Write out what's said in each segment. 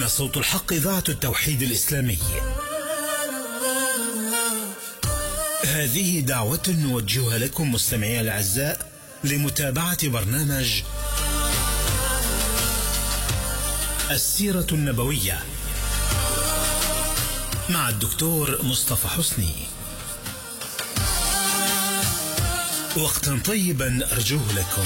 هنا صوت الحق إذاعة التوحيد الإسلامي هذه دعوة نوجهها لكم مستمعي الأعزاء لمتابعة برنامج السيرة النبوية مع الدكتور مصطفى حسني وقتا طيبا أرجوه لكم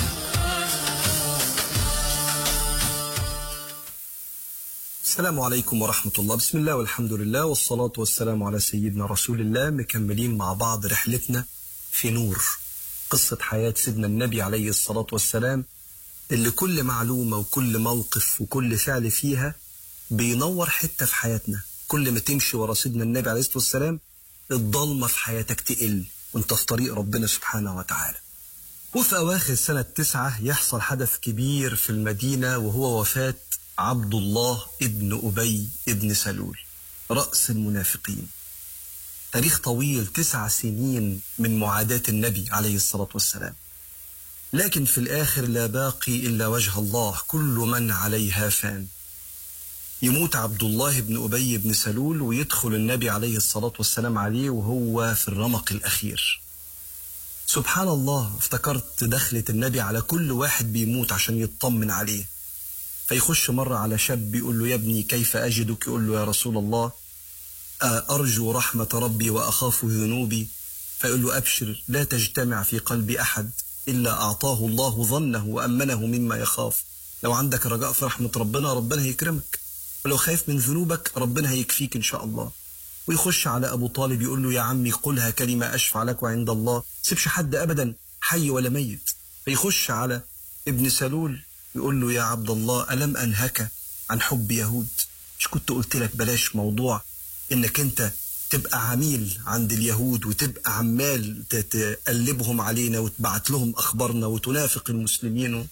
السلام عليكم ورحمة الله بسم الله والحمد لله والصلاة والسلام على سيدنا رسول الله مكملين مع بعض رحلتنا في نور قصة حياة سيدنا النبي عليه الصلاة والسلام اللي كل معلومة وكل موقف وكل فعل فيها بينور حتة في حياتنا كل ما تمشي ورا سيدنا النبي عليه الصلاة والسلام الضلمة في حياتك تقل وانت في طريق ربنا سبحانه وتعالى وفي أواخر سنة تسعة يحصل حدث كبير في المدينة وهو وفاة عبد الله ابن أبي ابن سلول رأس المنافقين تاريخ طويل تسع سنين من معاداة النبي عليه الصلاة والسلام لكن في الآخر لا باقي إلا وجه الله كل من عليها فان يموت عبد الله بن أبي بن سلول ويدخل النبي عليه الصلاة والسلام عليه وهو في الرمق الأخير سبحان الله افتكرت دخلة النبي على كل واحد بيموت عشان يطمن عليه فيخش مرة على شاب يقول له يا ابني كيف أجدك يقول له يا رسول الله أرجو رحمة ربي وأخاف ذنوبي فيقول له أبشر لا تجتمع في قلب أحد إلا أعطاه الله ظنه وأمنه مما يخاف لو عندك رجاء في رحمة ربنا ربنا هيكرمك ولو خايف من ذنوبك ربنا هيكفيك إن شاء الله ويخش على أبو طالب يقول له يا عمي قلها كلمة أشفع لك عند الله سيبش حد أبدا حي ولا ميت فيخش على ابن سلول يقول له يا عبد الله ألم أنهك عن حب يهود مش كنت قلت لك بلاش موضوع إنك أنت تبقى عميل عند اليهود وتبقى عمال تقلبهم علينا وتبعت لهم أخبارنا وتنافق المسلمين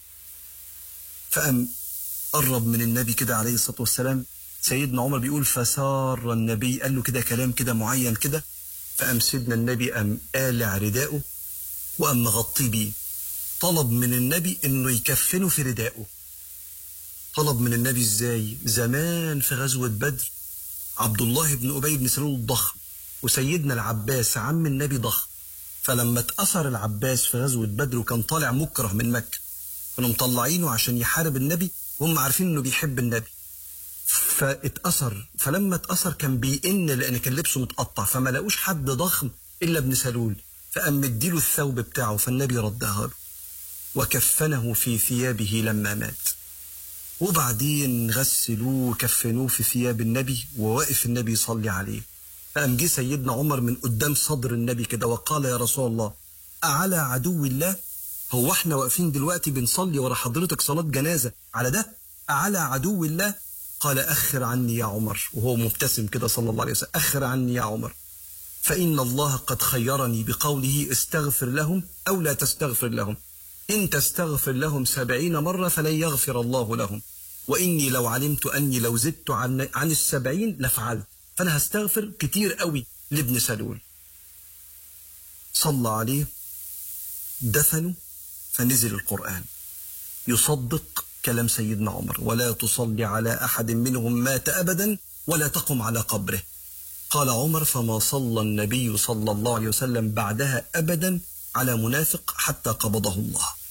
فأم قرب من النبي كده عليه الصلاة والسلام سيدنا عمر بيقول فسار النبي قال له كده كلام كده معين كده فأم سيدنا النبي أم قالع رداءه وأم مغطيه بيه طلب من النبي انه يكفنه في ردائه طلب من النبي ازاي زمان في غزوة بدر عبد الله بن أبي بن سلول الضخم وسيدنا العباس عم النبي ضخم فلما اتأثر العباس في غزوة بدر وكان طالع مكره من مكة كانوا مطلعينه عشان يحارب النبي وهم عارفين انه بيحب النبي فاتأثر فلما اتأثر كان بيئن لأن كان لبسه متقطع فما لقوش حد ضخم إلا ابن سلول فقام مديله الثوب بتاعه فالنبي ردها له وكفنه في ثيابه لما مات وبعدين غسلوه وكفنوه في ثياب النبي وواقف النبي يصلي عليه فقام جه سيدنا عمر من قدام صدر النبي كده وقال يا رسول الله أعلى عدو الله هو احنا واقفين دلوقتي بنصلي ورا حضرتك صلاة جنازة على ده أعلى عدو الله قال أخر عني يا عمر وهو مبتسم كده صلى الله عليه وسلم أخر عني يا عمر فإن الله قد خيرني بقوله استغفر لهم أو لا تستغفر لهم إن تستغفر لهم سبعين مرة فلن يغفر الله لهم وإني لو علمت أني لو زدت عن, عن السبعين لفعلت فأنا هستغفر كتير قوي لابن سلول صلى عليه دفنوا فنزل القرآن يصدق كلام سيدنا عمر ولا تصلي على أحد منهم مات أبدا ولا تقم على قبره قال عمر فما صلى النبي صلى الله عليه وسلم بعدها أبدا على منافق حتى قبضه الله